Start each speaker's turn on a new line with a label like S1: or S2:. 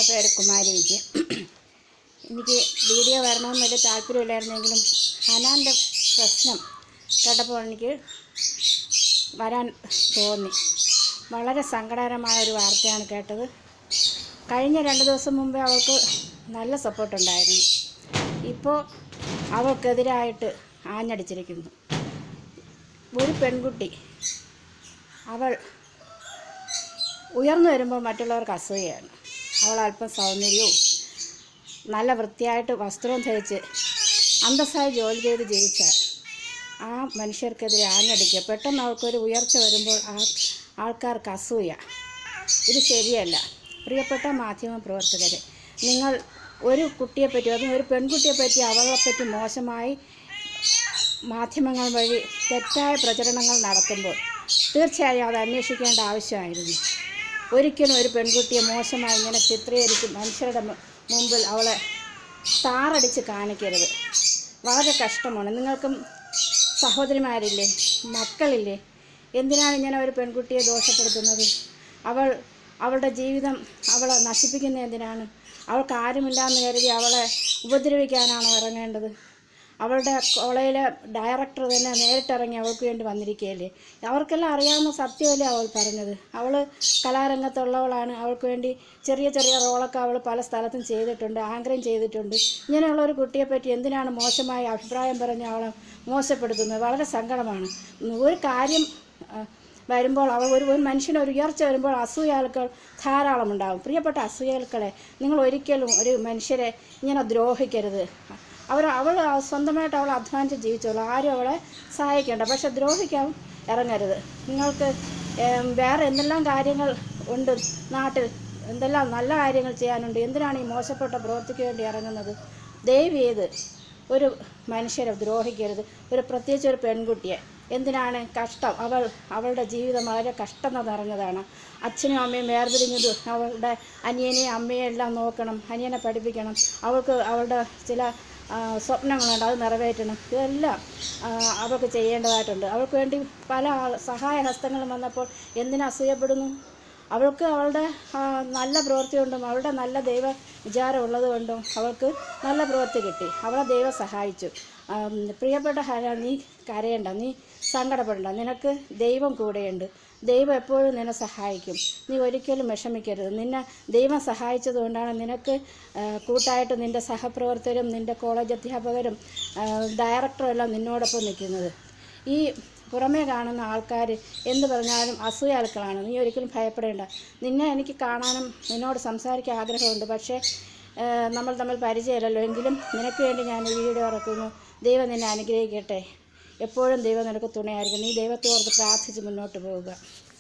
S1: പേര് കുമാരി വിജയൻ എനിക്ക് വീഡിയോ വരണമെന്ന് വലിയ താല്പര്യമില്ലായിരുന്നെങ്കിലും ഹനാൻ്റെ പ്രശ്നം കേട്ടപ്പോൾ എനിക്ക് വരാൻ തോന്നി വളരെ സങ്കടകരമായ ഒരു വാർത്തയാണ് കേട്ടത് കഴിഞ്ഞ രണ്ട് ദിവസം മുമ്പേ അവൾക്ക് നല്ല സപ്പോർട്ടുണ്ടായിരുന്നു ഇപ്പോൾ അവൾക്കെതിരായിട്ട് ആഞ്ഞടിച്ചിരിക്കുന്നു ഒരു പെൺകുട്ടി അവൾ ഉയർന്നു വരുമ്പോൾ മറ്റുള്ളവർക്ക് അസൂയയാണ് അവൾ അല്പം സൗന്ദര്യവും നല്ല വൃത്തിയായിട്ട് വസ്ത്രവും ധരിച്ച് അന്തസ്സായി ജോലി ചെയ്ത് ജീവിച്ചാൽ ആ മനുഷ്യർക്കെതിരെ ആഞ്ഞടിക്കുക പെട്ടെന്ന് അവൾക്കൊരു ഉയർച്ച വരുമ്പോൾ ആ ആൾക്കാർക്ക് അസൂയ ഇത് ശരിയല്ല പ്രിയപ്പെട്ട മാധ്യമ പ്രവർത്തകരെ നിങ്ങൾ ഒരു കുട്ടിയെപ്പറ്റി അതും ഒരു പെൺകുട്ടിയെപ്പറ്റി അവളെപ്പറ്റി മോശമായി മാധ്യമങ്ങൾ വഴി തെറ്റായ പ്രചരണങ്ങൾ നടത്തുമ്പോൾ തീർച്ചയായും അത് അന്വേഷിക്കേണ്ട ആവശ്യമായിരുന്നു ഒരിക്കലും ഒരു പെൺകുട്ടിയെ മോശമായി ഇങ്ങനെ ചിത്രീകരിച്ച് മനുഷ്യരുടെ മു- മുമ്പിൽ അവളെ താറടിച്ച് കാണിക്കരുത് വളരെ കഷ്ടമാണ് നിങ്ങൾക്കും സഹോദരിമാരില്ലേ മക്കളില്ലേ എന്തിനാണ് ഇങ്ങനെ ഒരു പെൺകുട്ടിയെ ദോഷപ്പെടുത്തുന്നത് അവൾ അവളുടെ ജീവിതം അവളെ നശിപ്പിക്കുന്ന എന്തിനാണ് അവൾക്ക് ആരുമില്ലാന്ന് കരുതി അവളെ ഉപദ്രവിക്കാനാണോ ഇറങ്ങേണ്ടത് അവളുടെ കോളേജിലെ ഡയറക്ടർ തന്നെ നേരിട്ടിറങ്ങി അവൾക്ക് വേണ്ടി വന്നിരിക്കുകയല്ലേ അവർക്കെല്ലാം അറിയാവുന്ന സത്യമല്ലേ അവൾ പറഞ്ഞത് അവൾ കലാരംഗത്തുള്ളവളാണ് അവൾക്ക് വേണ്ടി ചെറിയ ചെറിയ റോളൊക്കെ അവൾ പല സ്ഥലത്തും ചെയ്തിട്ടുണ്ട് ആങ്കറിങ് ചെയ്തിട്ടുണ്ട് ഇങ്ങനെയുള്ള ഒരു കുട്ടിയെപ്പറ്റി എന്തിനാണ് മോശമായ അഭിപ്രായം പറഞ്ഞ് അവളെ മോശപ്പെടുത്തുന്നത് വളരെ സങ്കടമാണ് ഒരു കാര്യം ആ, വരുമ്പോൾ അവൾ ഒരു ഒരു മനുഷ്യന് ഒരു ഉയർച്ച വരുമ്പോൾ അസൂയാലുക്കൾ ധാരാളം ഉണ്ടാകും പ്രിയപ്പെട്ട അസൂയാലുക്കളെ നിങ്ങൾ ഒരിക്കലും ഒരു മനുഷ്യരെ ഇങ്ങനെ ദ്രോഹിക്കരുത് അവർ അവൾ സ്വന്തമായിട്ട് അവൾ അധ്വാനിച്ച് ജീവിച്ചോളൂ ആരും അവളെ സഹായിക്കേണ്ട പക്ഷെ ദ്രോഹിക്കാൻ ഇറങ്ങരുത് നിങ്ങൾക്ക് ഏം, വേറെ എന്തെല്ലാം കാര്യങ്ങൾ ഉണ്ട് നാട്ടിൽ എന്തെല്ലാം നല്ല കാര്യങ്ങൾ ചെയ്യാനുണ്ട് എന്തിനാണ് ഈ മോശപ്പെട്ട പ്രവൃത്തിക്ക് വേണ്ടി ഇറങ്ങുന്നത് ദയവ് ചെയ്ത് ഒരു മനുഷ്യരെ ദ്രോഹിക്കരുത് ഒരു പ്രത്യേകിച്ച് ഒരു പെൺകുട്ടിയെ എന്തിനാണ് കഷ്ടം അവൾ അവളുടെ ജീവിതം വളരെ കഷ്ടം നിറഞ്ഞതാണ് അച്ഛനും അമ്മയും വേർതിരിഞ്ഞത് അവളുടെ അനിയനെയും അമ്മയെയും എല്ലാം നോക്കണം അനിയനെ പഠിപ്പിക്കണം അവൾക്ക് അവളുടെ ചില ആ, സ്വപ്നങ്ങളുണ്ട് അത് നിറവേറ്റണം ഇതെല്ലാം ആ, അവൾക്ക് ചെയ്യേണ്ടതായിട്ടുണ്ട് അവൾക്ക് വേണ്ടി പല ആൾ- സഹായ ഹസ്തങ്ങളും വന്നപ്പോൾ എന്തിനു അസൂയപ്പെടുന്നു അവൾക്ക് അവളുടെ ആ, നല്ല പ്രവൃത്തി കൊണ്ടും അവളുടെ നല്ല ദൈവ വിചാരം ഉള്ളത് കൊണ്ടും അവൾക്ക് നല്ല പ്രവൃത്തി കിട്ടി അവളെ ദൈവം സഹായിച്ചു ആം, പ്രിയപ്പെട്ട ഹര നീ കരയണ്ട നീ സങ്കടപ്പെടണ്ട നിനക്ക് ദൈവം കൂടെയുണ്ട് ദൈവം എപ്പോഴും നിന്നെ സഹായിക്കും നീ ഒരിക്കലും വിഷമിക്കരുത് നിന്നെ ദൈവം സഹായിച്ചത് കൊണ്ടാണ് നിനക്ക് ആ, കൂട്ടായിട്ട് നിൻ്റെ സഹപ്രവർത്തകരും നിൻ്റെ കോളേജ് അധ്യാപകരും ആ, ഡയറക്ടറും എല്ലാം നിന്നോടൊപ്പം നിൽക്കുന്നത് ഈ പുറമേ കാണുന്ന ആൾക്കാർ എന്ത് പറഞ്ഞാലും അസൂയാൽക്കളാണ് നീ ഒരിക്കലും ഭയപ്പെടേണ്ട നിന്നെ എനിക്ക് കാണാനും നിന്നോട് സംസാരിക്കാൻ ആഗ്രഹമുണ്ട് പക്ഷേ ആ, നമ്മൾ തമ്മിൽ പരിചയമില്ലല്ലോ എങ്കിലും നിനക്ക് വേണ്ടി ഞാൻ ഈ വീഡിയോ ഇറക്കുന്നു ദൈവം നിന്നെ അനുഗ്രഹിക്കട്ടെ എപ്പോഴും ദൈവം നിനക്ക് തുണയായിരിക്കും നീ ദൈവത്തോർത്ത് പ്രാർത്ഥിച്ച് മുന്നോട്ട് പോവുക